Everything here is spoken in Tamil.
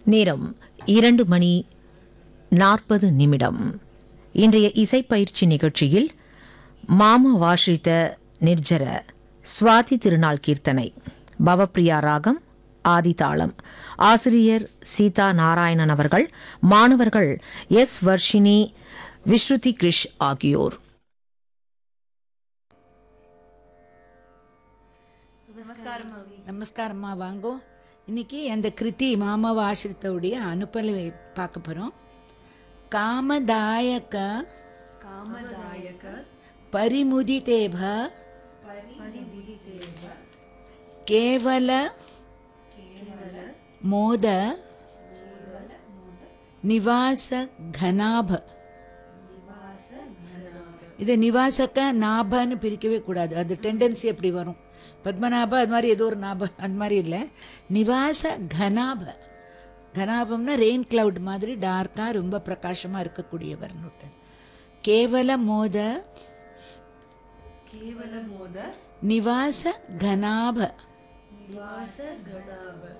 நேரம் இரண்டு மணி நாற்பது நிமிடம் இன்றைய இசைப்பயிற்சி நிகழ்ச்சியில் மாம வாஷித்த நிர்ஜர சுவாதி திருநாள் கீர்த்தனை பவப்பிரியா ராகம் ஆதிதாளம் ஆசிரியர் சீதா நாராயணன் அவர்கள் மாணவர்கள் எஸ் வர்ஷினி விஸ்ருதி கிரிஷ் ஆகியோர் நமஸ்காரம்மா வாங்கோ இன்னைக்கு அந்த கிருதி மாமாவ ஆசிரித்தவுடைய அனுப்பலை பார்க்க போகிறோம் காமதாயக காமதாயக பரிமுதிதேப கேவல மோத நிவாச கனாப இது நிவாசக்க நாபன்னு பிரிக்கவே கூடாது அது டெண்டன்சி அப்படி வரும் பத்மநாப அது மாதிரி ஏதோ ஒரு நாப அந்த மாதிரி இல்லை நிவாச கனாப கனாபம்னா ரெயின் கிளவுட் மாதிரி டார்க்காக ரொம்ப பிரகாசமாக இருக்கக்கூடியவர்னுட்டு கேவல மோத கேவல மோத நிவாச கனாப நிவாச கனாப